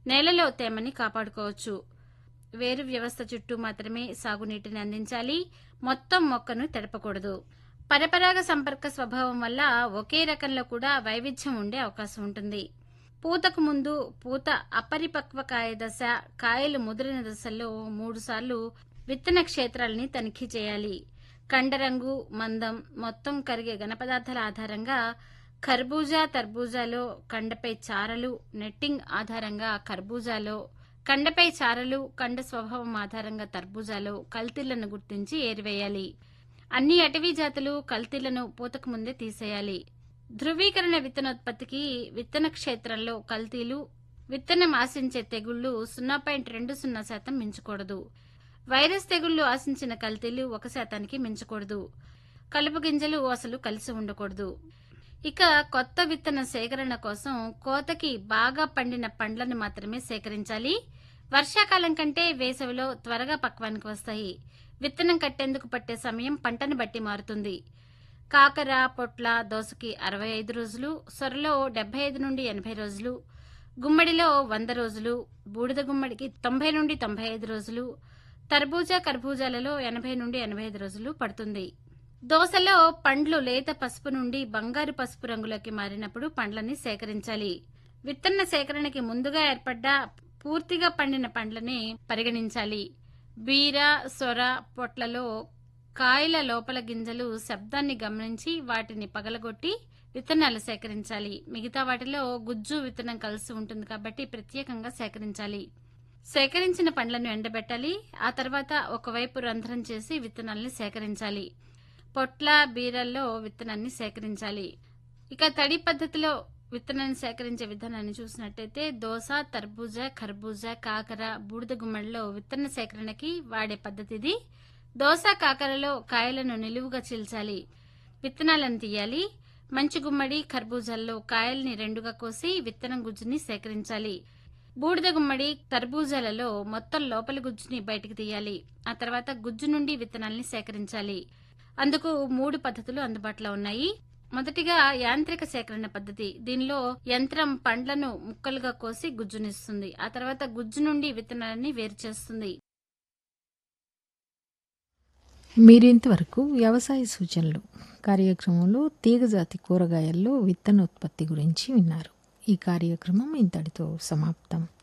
నేలలో తేమని కాపాడుకోవచ్చు వేరు వ్యవస్థ చుట్టూ మాత్రమే సాగునీటిని అందించాలి మొత్తం మొక్కను తడపకూడదు పరపరాగ సంపర్క స్వభావం వల్ల ఒకే రకంలో కూడా వైవిధ్యం ఉండే అవకాశం ఉంటుంది పూతకు ముందు పూత అపరిపక్వ కాయ దశ కాయలు ముదిరిన దశల్లో మూడుసార్లు విత్తన క్షేత్రాలని తనిఖీ చేయాలి కండరంగు మందం మొత్తం కరిగే ఘనపదార్థాల ఆధారంగా ఖర్బూజా తర్బూజాలో కండపై చారలు నెట్టింగ్ ఆధారంగా ఖర్బూజాలో కండపై చారలు కండ స్వభావం ఆధారంగా తర్బూజాలో కల్తీలను గుర్తించి ఏరివేయాలి అన్ని అటవీ జాతులు కల్తీలను పూతకు ముందే తీసేయాలి ధృవీకరణ విత్తనోత్పత్తికి విత్తన క్షేత్రంలో కల్తీలు విత్తనం ఆశించే తెగుళ్లు సున్నా పాయింట్ రెండు సున్నా శాతం మించకూడదు వైరస్ తెగుళ్లు ఆశించిన కల్తీలు ఒక శాతానికి మించకూడదు కలుపు గింజలు అసలు కలిసి ఉండకూడదు ఇక కొత్త విత్తన సేకరణ కోసం కోతకి బాగా పండిన పండ్లను మాత్రమే సేకరించాలి వర్షాకాలం కంటే వేసవిలో త్వరగా పక్వానికి వస్తాయి విత్తనం కట్టేందుకు పట్టే సమయం పంటను బట్టి మారుతుంది కాకర పొట్ల దోసకి అరవై ఐదు రోజులు సొరలో డెబ్బై ఐదు నుండి ఎనభై రోజులు గుమ్మడిలో వంద రోజులు బూడిద గుమ్మడికి తొంభై నుండి తొంభై ఐదు రోజులు తర్బూజా కర్బూజాలలో ఎనభై నుండి ఎనభై ఐదు రోజులు పడుతుంది దోసలో పండ్లు లేత పసుపు నుండి బంగారు పసుపు రంగులోకి మారినప్పుడు పండ్లని సేకరించాలి విత్తన సేకరణకి ముందుగా ఏర్పడ్డ పూర్తిగా పండిన పండ్లని పరిగణించాలి బీర సొర పొట్లలో కాయల లోపల గింజలు శబ్దాన్ని గమనించి వాటిని పగలగొట్టి విత్తనాలు సేకరించాలి మిగతా వాటిలో గుజ్జు విత్తనం కలిసి ఉంటుంది కాబట్టి ప్రత్యేకంగా సేకరించాలి సేకరించిన పండ్లను ఎండబెట్టాలి ఆ తర్వాత ఒకవైపు రంధ్రం చేసి విత్తనాల్ని సేకరించాలి పొట్ల బీరల్లో విత్తనాన్ని సేకరించాలి ఇక తడి పద్ధతిలో విత్తనాన్ని సేకరించే విధానాన్ని చూసినట్టయితే దోస తర్బూజా ఖర్బూజా కాకర బూడిద గుమ్మడిలో విత్తన సేకరణకి వాడే పద్ధతి ఇది దోస కాకరలో కాయలను నిలువుగా చీల్చాలి విత్తనాలను తీయాలి మంచి గుమ్మడి ఖర్బూజాల్లో కాయల్ని రెండుగా కోసి విత్తనం గుజ్జుని సేకరించాలి బూడిద గుమ్మడి తర్బూజాలలో మొత్తం లోపలి గుజ్జుని బయటికి తీయాలి ఆ తర్వాత గుజ్జు నుండి విత్తనాల్ని సేకరించాలి అందుకు మూడు పద్ధతులు అందుబాటులో ఉన్నాయి మొదటిగా యాంత్రిక సేకరణ పద్ధతి దీనిలో యంత్రం పండ్లను ముక్కలుగా కోసి గుజ్జునిస్తుంది ఆ తర్వాత గుజ్జు నుండి విత్తనాలని వేరు చేస్తుంది మీరింతవరకు వ్యవసాయ సూచనలు కార్యక్రమంలో తీగజాతి కూరగాయల్లో విత్తనోత్పత్తి గురించి విన్నారు ఈ కార్యక్రమం ఇంతటితో సమాప్తం